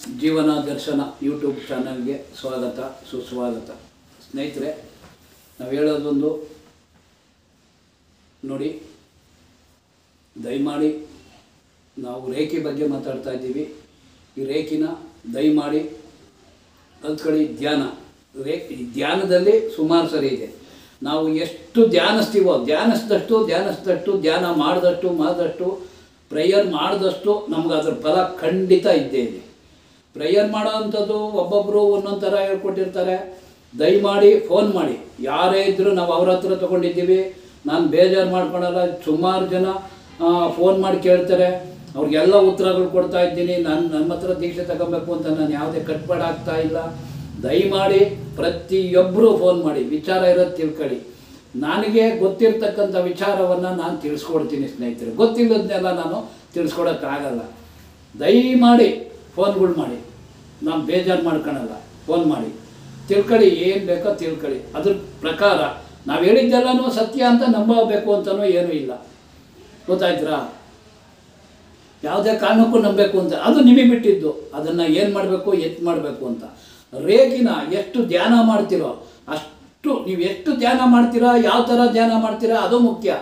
ಜೀವನ ದರ್ಶನ ಯೂಟ್ಯೂಬ್ ಚಾನಲ್ಗೆ ಸ್ವಾಗತ ಸುಸ್ವಾಗತ ಸ್ನೇಹಿತರೆ ನಾವು ಹೇಳೋದೊಂದು ನೋಡಿ ದಯಮಾಡಿ ನಾವು ರೇಖೆ ಬಗ್ಗೆ ಮಾತಾಡ್ತಾ ಇದ್ದೀವಿ ಈ ರೇಖಿನ ದಯಮಾಡಿ ಕಲ್ತ್ಕೊಳ್ಳಿ ಧ್ಯಾನ ರೇ ಈ ಧ್ಯಾನದಲ್ಲಿ ಸುಮಾರು ಸರಿ ಇದೆ ನಾವು ಎಷ್ಟು ಧ್ಯಾನಿಸ್ತೀವೋ ಧ್ಯಾನಿಸಿದಷ್ಟು ಧ್ಯಾನಿಸಿದಷ್ಟು ಧ್ಯಾನ ಮಾಡಿದಷ್ಟು ಮಾಡಿದಷ್ಟು ಪ್ರೇಯರ್ ಮಾಡಿದಷ್ಟು ನಮ್ಗೆ ಅದ್ರ ಫಲ ಖಂಡಿತ ಇದ್ದೇ ಇದೆ ಪ್ರೇಯರ್ ಮಾಡೋ ಅಂಥದ್ದು ಒಬ್ಬೊಬ್ಬರು ಒಂದೊಂದು ಥರ ಹೇಳ್ಕೊಟ್ಟಿರ್ತಾರೆ ದಯಮಾಡಿ ಫೋನ್ ಮಾಡಿ ಯಾರೇ ಇದ್ದರೂ ನಾವು ಅವ್ರ ಹತ್ರ ತೊಗೊಂಡಿದ್ದೀವಿ ನಾನು ಬೇಜಾರು ಮಾಡ್ಕೊಳಲ್ಲ ಸುಮಾರು ಜನ ಫೋನ್ ಮಾಡಿ ಕೇಳ್ತಾರೆ ಅವ್ರಿಗೆಲ್ಲ ಉತ್ತರಗಳು ಕೊಡ್ತಾ ಇದ್ದೀನಿ ನಾನು ನಮ್ಮ ಹತ್ರ ದೀಕ್ಷೆ ತಗೊಬೇಕು ಅಂತ ನಾನು ಯಾವುದೇ ಕಟ್ಪಾಡು ಆಗ್ತಾ ಇಲ್ಲ ದಯಮಾಡಿ ಪ್ರತಿಯೊಬ್ಬರು ಫೋನ್ ಮಾಡಿ ವಿಚಾರ ಇರೋದು ತಿಳ್ಕೊಳ್ಳಿ ನನಗೆ ಗೊತ್ತಿರ್ತಕ್ಕಂಥ ವಿಚಾರವನ್ನು ನಾನು ತಿಳಿಸ್ಕೊಡ್ತೀನಿ ಸ್ನೇಹಿತರೆ ಗೊತ್ತಿಲ್ಲದನ್ನೆಲ್ಲ ನಾನು ತಿಳಿಸ್ಕೊಡೋಕ್ಕಾಗಲ್ಲ ದಯಮಾಡಿ ಫೋನ್ಗಳು ಮಾಡಿ ನಾನು ಬೇಜಾರು ಮಾಡ್ಕೊಳಲ್ಲ ಫೋನ್ ಮಾಡಿ ತಿಳ್ಕೊಳ್ಳಿ ಏನು ಬೇಕೋ ತಿಳ್ಕೊಳ್ಳಿ ಅದ್ರ ಪ್ರಕಾರ ನಾವು ಹೇಳಿದ್ದೆಲ್ಲನೂ ಸತ್ಯ ಅಂತ ನಂಬಬೇಕು ಅಂತಲೂ ಏನೂ ಇಲ್ಲ ಗೊತ್ತಾಯ್ತಾ ಯಾವುದೇ ಕಾರಣಕ್ಕೂ ನಂಬಬೇಕು ಅಂತ ಅದು ನಿಮಗೆ ಬಿಟ್ಟಿದ್ದು ಅದನ್ನು ಏನು ಮಾಡಬೇಕು ಎತ್ತು ಮಾಡಬೇಕು ಅಂತ ರೇಖಿನ ಎಷ್ಟು ಧ್ಯಾನ ಮಾಡ್ತೀರೋ ಅಷ್ಟು ನೀವು ಎಷ್ಟು ಧ್ಯಾನ ಮಾಡ್ತೀರಾ ಯಾವ ಥರ ಧ್ಯಾನ ಮಾಡ್ತೀರಾ ಅದು ಮುಖ್ಯ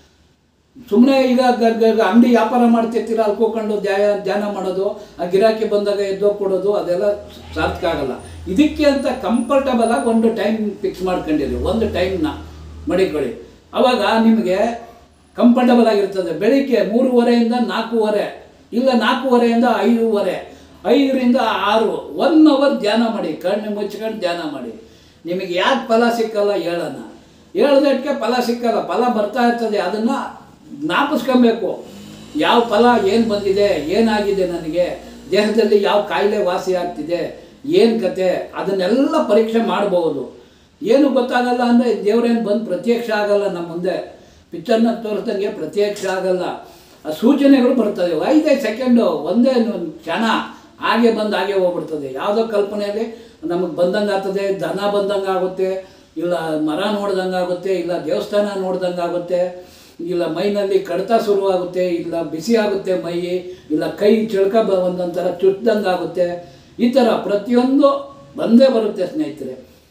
ಸುಮ್ಮನೆ ಈಗ ಅಂಗಡಿ ವ್ಯಾಪಾರ ಮಾಡ್ತಿರ್ತೀರ ಅಲ್ಲಿ ಕೂತ್ಕೊಂಡು ಧ್ಯಾನ ಧ್ಯಾನ ಮಾಡೋದು ಆ ಗಿರಾಕಿ ಬಂದಾಗ ಎದ್ದೋ ಕೊಡೋದು ಅದೆಲ್ಲ ಸಾರ್ಥಕ ಆಗಲ್ಲ ಇದಕ್ಕೆ ಅಂತ ಕಂಫರ್ಟಬಲ್ ಆಗಿ ಒಂದು ಟೈಮ್ ಫಿಕ್ಸ್ ಮಾಡ್ಕೊಂಡಿರಿ ಒಂದು ಟೈಮ್ನ ಮಡಿಕೊಳ್ಳಿ ಅವಾಗ ನಿಮಗೆ ಕಂಫರ್ಟಬಲ್ ಆಗಿರ್ತದೆ ಬೆಳಿಗ್ಗೆ ಮೂರುವರೆಯಿಂದ ನಾಲ್ಕೂವರೆ ಇಲ್ಲ ನಾಲ್ಕೂವರೆಯಿಂದ ಐದೂವರೆ ಐದರಿಂದ ಆರು ಒನ್ ಅವರ್ ಧ್ಯಾನ ಮಾಡಿ ಕಣ್ಣು ಮುಚ್ಕೊಂಡು ಧ್ಯಾನ ಮಾಡಿ ನಿಮಗೆ ಯಾಕೆ ಫಲ ಸಿಕ್ಕಲ್ಲ ಹೇಳೋಣ ಹೇಳ್ದಕ್ಕೆ ಫಲ ಸಿಕ್ಕಲ್ಲ ಫಲ ಬರ್ತಾ ಇರ್ತದೆ ಅದನ್ನು ಜ್ಞಾಪಿಸ್ಕೊಬೇಕು ಯಾವ ಫಲ ಏನು ಬಂದಿದೆ ಏನಾಗಿದೆ ನನಗೆ ದೇಹದಲ್ಲಿ ಯಾವ ಕಾಯಿಲೆ ವಾಸಿ ಆಗ್ತಿದೆ ಏನು ಕತೆ ಅದನ್ನೆಲ್ಲ ಪರೀಕ್ಷೆ ಮಾಡ್ಬೋದು ಏನು ಗೊತ್ತಾಗಲ್ಲ ಅಂದರೆ ದೇವರೇನು ಬಂದು ಪ್ರತ್ಯಕ್ಷ ಆಗಲ್ಲ ನಮ್ಮ ಮುಂದೆ ಪಿಕ್ಚರ್ನ ತೋರಿಸ್ದಂಗೆ ಪ್ರತ್ಯಕ್ಷ ಆಗಲ್ಲ ಆ ಸೂಚನೆಗಳು ಬರ್ತದೆ ಐದೈದು ಸೆಕೆಂಡು ಒಂದೇ ಒಂದು ಕ್ಷಣ ಹಾಗೆ ಬಂದು ಹಾಗೆ ಹೋಗ್ಬಿಡ್ತದೆ ಯಾವುದೋ ಕಲ್ಪನೆಯಲ್ಲಿ ನಮಗೆ ಬಂದಂಗೆ ಆಗ್ತದೆ ದನ ಬಂದಂಗೆ ಆಗುತ್ತೆ ಇಲ್ಲ ಮರ ನೋಡ್ದಂಗೆ ಆಗುತ್ತೆ ಇಲ್ಲ ದೇವಸ್ಥಾನ ನೋಡ್ದಂಗೆ ಆಗುತ್ತೆ ಇಲ್ಲ ಮೈನಲ್ಲಿ ಕಡಿತ ಶುರುವಾಗುತ್ತೆ ಇಲ್ಲ ಬಿಸಿ ಆಗುತ್ತೆ ಮೈ ಇಲ್ಲ ಕೈ ಚಿಳ್ಕ ಬ ಒಂದೊಂಥರ ಚುಟ್ದಂಗೆ ಆಗುತ್ತೆ ಈ ಥರ ಪ್ರತಿಯೊಂದು ಬಂದೇ ಬರುತ್ತೆ ಸ್ನೇಹಿತರೆ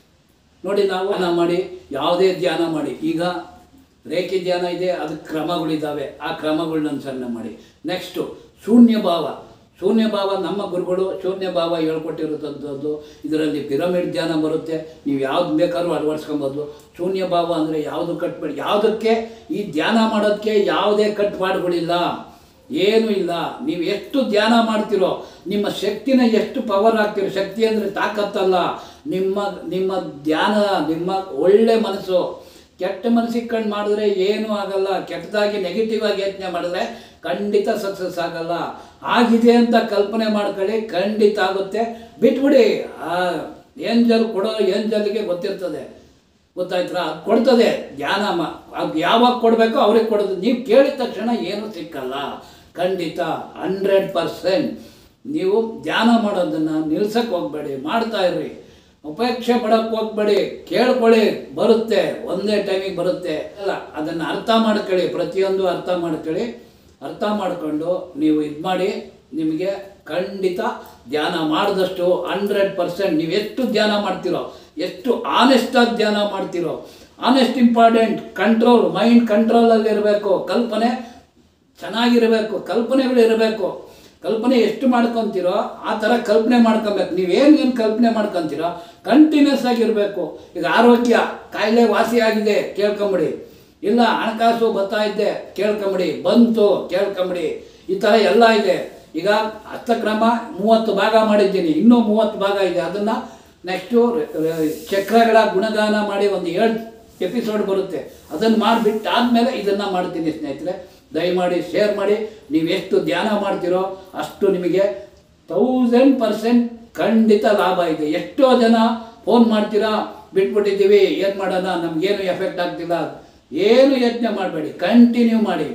ನೋಡಿ ನಾವು ಧ್ಯಾನ ಮಾಡಿ ಯಾವುದೇ ಧ್ಯಾನ ಮಾಡಿ ಈಗ ರೇಖೆ ಧ್ಯಾನ ಇದೆ ಅದಕ್ಕೆ ಕ್ರಮಗಳಿದ್ದಾವೆ ಆ ಕ್ರಮಗಳನ್ನ ಅನುಸರಣೆ ಮಾಡಿ ನೆಕ್ಸ್ಟು ಶೂನ್ಯ ಭಾವ ಶೂನ್ಯ ಭಾವ ನಮ್ಮ ಗುರುಗಳು ಶೂನ್ಯ ಭಾವ ಹೇಳ್ಕೊಟ್ಟಿರುವಂಥದ್ದು ಇದರಲ್ಲಿ ಪಿರಮಿಡ್ ಧ್ಯಾನ ಬರುತ್ತೆ ನೀವು ಯಾವ್ದು ಬೇಕಾದ್ರೂ ಅಳವಡಿಸ್ಕೊಬೋದು ಶೂನ್ಯ ಭಾವ ಅಂದರೆ ಯಾವುದು ಕಟ್ಬೇಡಿ ಯಾವುದಕ್ಕೆ ಈ ಧ್ಯಾನ ಮಾಡೋದಕ್ಕೆ ಯಾವುದೇ ಕಟ್ಪಾಡುಗಳಿಲ್ಲ ಏನೂ ಇಲ್ಲ ನೀವು ಎಷ್ಟು ಧ್ಯಾನ ಮಾಡ್ತೀರೋ ನಿಮ್ಮ ಶಕ್ತಿನ ಎಷ್ಟು ಪವರ್ ಆಗ್ತೀರೋ ಶಕ್ತಿ ಅಂದರೆ ತಾಕತ್ತಲ್ಲ ನಿಮ್ಮ ನಿಮ್ಮ ಧ್ಯಾನ ನಿಮ್ಮ ಒಳ್ಳೆ ಮನಸ್ಸು ಕೆಟ್ಟ ಮನಸ್ಸಿಗೆ ಕಂಡು ಮಾಡಿದ್ರೆ ಏನೂ ಆಗಲ್ಲ ಕೆಟ್ಟದಾಗಿ ನೆಗೆಟಿವ್ ಆಗಿ ಯೋಚನೆ ಮಾಡಿದ್ರೆ ಖಂಡಿತ ಸಕ್ಸಸ್ ಆಗಲ್ಲ ಆಗಿದೆ ಅಂತ ಕಲ್ಪನೆ ಮಾಡ್ಕೊಳ್ಳಿ ಖಂಡಿತ ಆಗುತ್ತೆ ಬಿಟ್ಬಿಡಿ ಆ ಏಂಜಲ್ ಕೊಡೋ ಏಂಜಲ್ಗೆ ಗೊತ್ತಿರ್ತದೆ ಗೊತ್ತಾಯ್ತಾ ಅದು ಕೊಡ್ತದೆ ಧ್ಯಾನ ಮ ಅದು ಯಾವಾಗ ಕೊಡಬೇಕೋ ಅವ್ರಿಗೆ ಕೊಡೋದು ನೀವು ಕೇಳಿದ ತಕ್ಷಣ ಏನೂ ಸಿಕ್ಕಲ್ಲ ಖಂಡಿತ ಹಂಡ್ರೆಡ್ ಪರ್ಸೆಂಟ್ ನೀವು ಧ್ಯಾನ ಮಾಡೋದನ್ನು ನಿಲ್ಸಕ್ಕೆ ಹೋಗಬೇಡಿ ಮಾಡ್ತಾ ಇರ್ರಿ ಉಪೇಕ್ಷೆ ಪಡೋಕ್ಕೆ ಹೋಗ್ಬೇಡಿ ಕೇಳ್ಕೊಳ್ಳಿ ಬರುತ್ತೆ ಒಂದೇ ಟೈಮಿಗೆ ಬರುತ್ತೆ ಅಲ್ಲ ಅದನ್ನು ಅರ್ಥ ಮಾಡ್ಕೊಳ್ಳಿ ಪ್ರತಿಯೊಂದು ಅರ್ಥ ಮಾಡ್ಕೊಳ್ಳಿ ಅರ್ಥ ಮಾಡಿಕೊಂಡು ನೀವು ಇದು ಮಾಡಿ ನಿಮಗೆ ಖಂಡಿತ ಧ್ಯಾನ ಮಾಡಿದಷ್ಟು ಹಂಡ್ರೆಡ್ ಪರ್ಸೆಂಟ್ ನೀವು ಎಷ್ಟು ಧ್ಯಾನ ಮಾಡ್ತೀರೋ ಎಷ್ಟು ಆನೆಸ್ಟಾಗಿ ಧ್ಯಾನ ಮಾಡ್ತೀರೋ ಆನೆಸ್ಟ್ ಇಂಪಾರ್ಟೆಂಟ್ ಕಂಟ್ರೋಲ್ ಮೈಂಡ್ ಕಂಟ್ರೋಲಲ್ಲಿ ಇರಬೇಕು ಕಲ್ಪನೆ ಚೆನ್ನಾಗಿರಬೇಕು ಕಲ್ಪನೆಗಳು ಇರಬೇಕು ಕಲ್ಪನೆ ಎಷ್ಟು ಮಾಡ್ಕೊತೀರೋ ಆ ಥರ ಕಲ್ಪನೆ ಮಾಡ್ಕೊಬೇಕು ನೀವೇನು ಏನು ಕಲ್ಪನೆ ಮಾಡ್ಕೊತೀರೋ ಕಂಟಿನ್ಯೂಸ್ ಆಗಿರಬೇಕು ಈಗ ಆರೋಗ್ಯ ಕಾಯಿಲೆ ವಾಸಿ ಆಗಿದೆ ಕೇಳ್ಕೊಂಬಿಡಿ ಇಲ್ಲ ಹಣಕಾಸು ಬರ್ತಾ ಇದ್ದೆ ಕೇಳ್ಕೊಂಬಿಡಿ ಬಂತು ಕೇಳ್ಕೊಂಬಿಡಿ ಈ ಥರ ಎಲ್ಲ ಇದೆ ಈಗ ಹಸ್ತಕ್ರಮ ಮೂವತ್ತು ಭಾಗ ಮಾಡಿದ್ದೀನಿ ಇನ್ನೂ ಮೂವತ್ತು ಭಾಗ ಇದೆ ಅದನ್ನು ನೆಕ್ಸ್ಟು ಚಕ್ರಗಳ ಗುಣಗಾನ ಮಾಡಿ ಒಂದು ಏಳು ಎಪಿಸೋಡ್ ಬರುತ್ತೆ ಅದನ್ನು ಮಾಡಿಬಿಟ್ಟು ಆದಮೇಲೆ ಇದನ್ನು ಮಾಡ್ತೀನಿ ಸ್ನೇಹಿತರೆ ದಯಮಾಡಿ ಶೇರ್ ಮಾಡಿ ನೀವು ಎಷ್ಟು ಧ್ಯಾನ ಮಾಡ್ತೀರೋ ಅಷ್ಟು ನಿಮಗೆ ತೌಸಂಡ್ ಪರ್ಸೆಂಟ್ ಖಂಡಿತ ಲಾಭ ಇದೆ ಎಷ್ಟೋ ಜನ ಫೋನ್ ಮಾಡ್ತೀರಾ ಬಿಟ್ಬಿಟ್ಟಿದ್ದೀವಿ ಏನು ಮಾಡೋಣ ನಮಗೇನು ಎಫೆಕ್ಟ್ ಆಗ್ತಿಲ್ಲ ಏನು ಯೋಚನೆ ಮಾಡಬೇಡಿ ಕಂಟಿನ್ಯೂ ಮಾಡಿ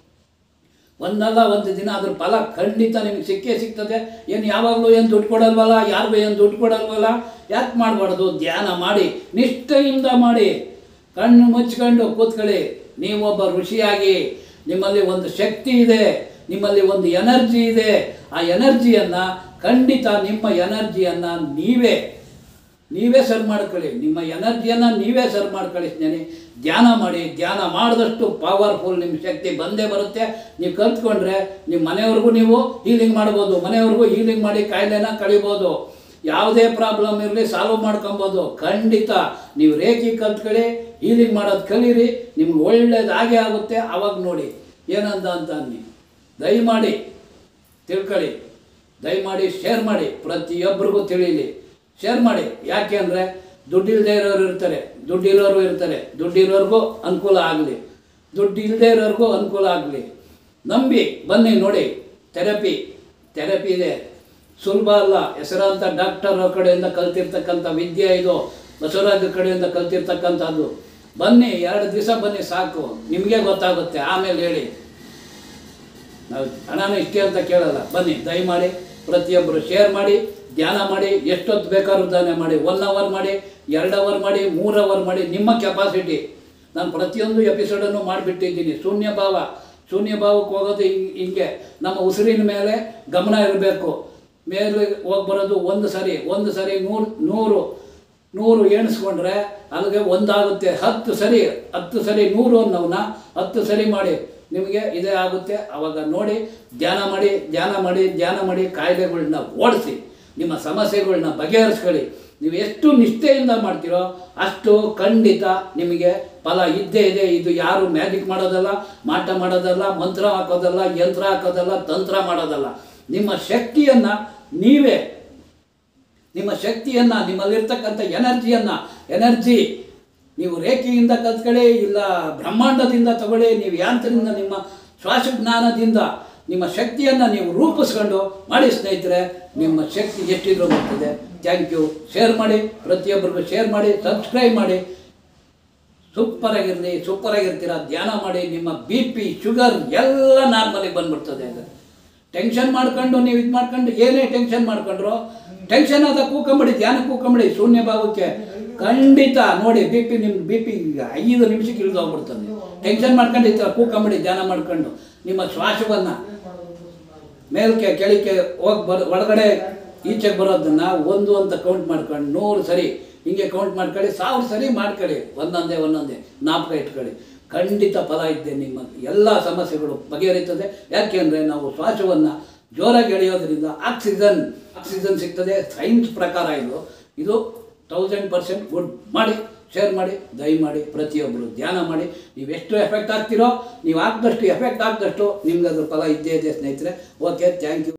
ಒಂದಲ್ಲ ಒಂದು ದಿನ ಅದ್ರ ಫಲ ಖಂಡಿತ ನಿಮಗೆ ಸಿಕ್ಕೇ ಸಿಗ್ತದೆ ಏನು ಯಾವಾಗಲೂ ಏನು ದುಡ್ಡು ಕೊಡಲ್ವಲ್ಲ ಯಾರಿಗೂ ಏನು ದುಡ್ಡು ಕೊಡಲ್ವಲ್ಲ ಯಾಕೆ ಮಾಡಬಾರ್ದು ಧ್ಯಾನ ಮಾಡಿ ನಿಷ್ಠೆಯಿಂದ ಮಾಡಿ ಕಣ್ಣು ಮುಚ್ಕೊಂಡು ಕೂತ್ಕೊಳ್ಳಿ ನೀವೊಬ್ಬ ಋಷಿಯಾಗಿ ನಿಮ್ಮಲ್ಲಿ ಒಂದು ಶಕ್ತಿ ಇದೆ ನಿಮ್ಮಲ್ಲಿ ಒಂದು ಎನರ್ಜಿ ಇದೆ ಆ ಎನರ್ಜಿಯನ್ನು ಖಂಡಿತ ನಿಮ್ಮ ಎನರ್ಜಿಯನ್ನು ನೀವೇ ನೀವೇ ಸರ್ ಮಾಡ್ಕೊಳ್ಳಿ ನಿಮ್ಮ ಎನರ್ಜಿಯನ್ನು ನೀವೇ ಸರ್ ಮಾಡ್ಕೊಳ್ಳಿ ಸ್ನೇಹಿ ಧ್ಯಾನ ಮಾಡಿ ಧ್ಯಾನ ಮಾಡಿದಷ್ಟು ಪವರ್ಫುಲ್ ನಿಮ್ಮ ಶಕ್ತಿ ಬಂದೇ ಬರುತ್ತೆ ನೀವು ಕಲ್ತ್ಕೊಂಡ್ರೆ ನಿಮ್ಮ ಮನೆಯವ್ರಿಗೂ ನೀವು ಹೀಲಿಂಗ್ ಮಾಡ್ಬೋದು ಮನೆಯವ್ರಿಗೂ ಹೀಲಿಂಗ್ ಮಾಡಿ ಕಾಯಿಲೆನ ಕಳಿಬೋದು ಯಾವುದೇ ಪ್ರಾಬ್ಲಮ್ ಇರಲಿ ಸಾಲ್ವ್ ಮಾಡ್ಕೊಬೋದು ಖಂಡಿತ ನೀವು ರೇಖಿ ಕಲ್ತ್ಕೊಳ್ಳಿ ಹೀಲಿಂಗ್ ಮಾಡೋದು ಕಲೀರಿ ನಿಮ್ಗೆ ಒಳ್ಳೇದು ಆಗೇ ಆಗುತ್ತೆ ಅವಾಗ ನೋಡಿ ಏನಂತ ಅಂತ ಅನ್ನಿ ದಯಮಾಡಿ ತಿಳ್ಕೊಳ್ಳಿ ದಯಮಾಡಿ ಶೇರ್ ಮಾಡಿ ಪ್ರತಿಯೊಬ್ಬರಿಗೂ ತಿಳಿಲಿ ಶೇರ್ ಮಾಡಿ ಯಾಕೆ ಅಂದರೆ ದುಡ್ಡಿಲ್ಲದೆ ಇರೋರು ಇರ್ತಾರೆ ದುಡ್ಡಿರೋರು ಇರ್ತಾರೆ ದುಡ್ಡಿರೋರ್ಗೂ ಅನುಕೂಲ ಆಗಲಿ ದುಡ್ಡು ಇಲ್ಲದೆ ಇರೋರ್ಗೂ ಅನುಕೂಲ ಆಗಲಿ ನಂಬಿ ಬನ್ನಿ ನೋಡಿ ಥೆರಪಿ ಥೆರಪಿ ಇದೆ ಸುಲಭ ಅಲ್ಲ ಹೆಸರಾಂತ ಡಾಕ್ಟರ್ ಕಡೆಯಿಂದ ಕಲ್ತಿರ್ತಕ್ಕಂಥ ವಿದ್ಯೆ ಇದು ಬಸವರಾಜ ಕಡೆಯಿಂದ ಕಲ್ತಿರ್ತಕ್ಕಂಥದ್ದು ಬನ್ನಿ ಎರಡು ದಿವಸ ಬನ್ನಿ ಸಾಕು ನಿಮಗೆ ಗೊತ್ತಾಗುತ್ತೆ ಆಮೇಲೆ ಹೇಳಿ ನಾವು ಹಣನ ಇಷ್ಟೇ ಅಂತ ಕೇಳಲ್ಲ ಬನ್ನಿ ದಯಮಾಡಿ ಪ್ರತಿಯೊಬ್ಬರು ಶೇರ್ ಮಾಡಿ ಧ್ಯಾನ ಮಾಡಿ ಎಷ್ಟೊತ್ತು ಬೇಕಾದ್ರೂ ಧ್ಯಾನ ಮಾಡಿ ಒನ್ ಅವರ್ ಮಾಡಿ ಎರಡು ಅವರ್ ಮಾಡಿ ಮೂರು ಅವರ್ ಮಾಡಿ ನಿಮ್ಮ ಕೆಪಾಸಿಟಿ ನಾನು ಪ್ರತಿಯೊಂದು ಎಪಿಸೋಡನ್ನು ಮಾಡಿಬಿಟ್ಟಿದ್ದೀನಿ ಶೂನ್ಯ ಭಾವ ಶೂನ್ಯ ಭಾವಕ್ಕೆ ಹೋಗೋದು ಹಿಂಗ್- ಹಿಂಗೆ ನಮ್ಮ ಉಸಿರಿನ ಮೇಲೆ ಗಮನ ಇರಬೇಕು ಮೇಲೆ ಹೋಗಿ ಬರೋದು ಒಂದು ಸರಿ ಒಂದು ಸರಿ ನೂರು ನೂರು ನೂರು ಎಣಿಸ್ಕೊಂಡ್ರೆ ಅಲ್ಲಿಗೆ ಒಂದಾಗುತ್ತೆ ಹತ್ತು ಸರಿ ಹತ್ತು ಸರಿ ನೂರು ಅನ್ನೋವನ್ನ ಹತ್ತು ಸರಿ ಮಾಡಿ ನಿಮಗೆ ಇದೇ ಆಗುತ್ತೆ ಅವಾಗ ನೋಡಿ ಧ್ಯಾನ ಮಾಡಿ ಧ್ಯಾನ ಮಾಡಿ ಧ್ಯಾನ ಮಾಡಿ ಕಾಯಿಲೆಗಳನ್ನ ಓಡಿಸಿ ನಿಮ್ಮ ಸಮಸ್ಯೆಗಳನ್ನ ಬಗೆಹರಿಸ್ಕೊಳ್ಳಿ ನೀವು ಎಷ್ಟು ನಿಷ್ಠೆಯಿಂದ ಮಾಡ್ತೀರೋ ಅಷ್ಟು ಖಂಡಿತ ನಿಮಗೆ ಫಲ ಇದ್ದೇ ಇದೆ ಇದು ಯಾರು ಮ್ಯಾಜಿಕ್ ಮಾಡೋದಲ್ಲ ಮಾಟ ಮಾಡೋದಲ್ಲ ಮಂತ್ರ ಹಾಕೋದಲ್ಲ ಯಂತ್ರ ಹಾಕೋದಲ್ಲ ತಂತ್ರ ಮಾಡೋದಲ್ಲ ನಿಮ್ಮ ಶಕ್ತಿಯನ್ನು ನೀವೇ ನಿಮ್ಮ ಶಕ್ತಿಯನ್ನು ನಿಮ್ಮಲ್ಲಿರ್ತಕ್ಕಂಥ ಎನರ್ಜಿಯನ್ನು ಎನರ್ಜಿ ನೀವು ರೇಖೆಯಿಂದ ಕಲ್ತ್ಕೊಳ್ಳಿ ಇಲ್ಲ ಬ್ರಹ್ಮಾಂಡದಿಂದ ತಗೊಳ್ಳಿ ನೀವು ಯಾಂತ್ರಿಂದ ನಿಮ್ಮ ಶ್ವಾಸಜ್ಞಾನದಿಂದ ನಿಮ್ಮ ಶಕ್ತಿಯನ್ನು ನೀವು ರೂಪಿಸ್ಕೊಂಡು ಮಾಡಿ ಸ್ನೇಹಿತರೆ ನಿಮ್ಮ ಶಕ್ತಿ ಎಷ್ಟಿದ್ರೂ ಬರ್ತದೆ ಥ್ಯಾಂಕ್ ಯು ಶೇರ್ ಮಾಡಿ ಪ್ರತಿಯೊಬ್ಬರಿಗೂ ಶೇರ್ ಮಾಡಿ ಸಬ್ಸ್ಕ್ರೈಬ್ ಮಾಡಿ ಸೂಪರ್ ಆಗಿರಲಿ ಸೂಪರ್ ಆಗಿರ್ತೀರ ಧ್ಯಾನ ಮಾಡಿ ನಿಮ್ಮ ಬಿ ಪಿ ಶುಗರ್ ಎಲ್ಲ ನಾರ್ಮಲಿಗೆ ಬಂದ್ಬಿಡ್ತದೆ ಅದು ಟೆನ್ಷನ್ ಮಾಡ್ಕೊಂಡು ನೀವು ಇದು ಮಾಡ್ಕೊಂಡು ಏನೇ ಟೆನ್ಷನ್ ಮಾಡ್ಕೊಂಡ್ರು ಟೆನ್ಷನ್ ಆದ ಕೂಕೊಂಬಿಡಿ ಧ್ಯಾನ ಕೂಕೊಂಬಿಡಿ ಶೂನ್ಯ ಭಾವಕ್ಕೆ ಖಂಡಿತ ನೋಡಿ ಬಿ ಪಿ ನಿಮ್ಮ ಬಿ ಪಿ ಐದು ನಿಮಿಷಕ್ಕೆ ಇಳಿದು ಹೋಗ್ಬಿಡ್ತದೆ ಟೆನ್ಷನ್ ಮಾಡ್ಕೊಂಡು ಈ ಥರ ಕೂಕೊಂಬಿಡಿ ಧ್ಯಾನ ಮಾಡ್ಕೊಂಡು ನಿಮ್ಮ ಶ್ವಾಸವನ್ನು ಮೇಲ್ಕೆ ಕೆಳಕ್ಕೆ ಹೋಗಿ ಬರ ಒಳಗಡೆ ಈಚೆಗೆ ಬರೋದನ್ನ ಒಂದು ಅಂತ ಕೌಂಟ್ ಮಾಡ್ಕೊಂಡು ನೂರು ಸರಿ ಹಿಂಗೆ ಕೌಂಟ್ ಮಾಡ್ಕೊಳ್ಳಿ ಸಾವಿರ ಸರಿ ಮಾಡ್ಕೊಳ್ಳಿ ಒಂದೊಂದೇ ಒಂದೊಂದೇ ಜ್ಞಾಪಕ ಇಟ್ಕೊಳ್ಳಿ ಖಂಡಿತ ಫಲ ಇದ್ದೆ ನಿಮ್ಮ ಎಲ್ಲ ಸಮಸ್ಯೆಗಳು ಬಗೆಹರಿತದೆ ಯಾಕೆಂದರೆ ನಾವು ಶ್ವಾಸವನ್ನು ಜೋರಾಗಿ ಎಳೆಯೋದ್ರಿಂದ ಆಕ್ಸಿಜನ್ ಆಕ್ಸಿಜನ್ ಸಿಗ್ತದೆ ಸೈನ್ಸ್ ಪ್ರಕಾರ ಇದು ಇದು ತೌಸಂಡ್ ಪರ್ಸೆಂಟ್ ಗುಡ್ ಮಾಡಿ ಶೇರ್ ಮಾಡಿ ದಯಮಾಡಿ ಪ್ರತಿಯೊಬ್ಬರು ಧ್ಯಾನ ಮಾಡಿ ನೀವು ಎಷ್ಟು ಎಫೆಕ್ಟ್ ಆಗ್ತೀರೋ ನೀವು ಹಾಕಿದಷ್ಟು ಎಫೆಕ್ಟ್ ಆಗಿದಷ್ಟು ನಿಮ್ಗೆ ಅದ್ರ ಫಲ ಇದ್ದೇ ಇದೆ ಸ್ನೇಹಿತರೆ ಓಕೆ ಥ್ಯಾಂಕ್ ಯು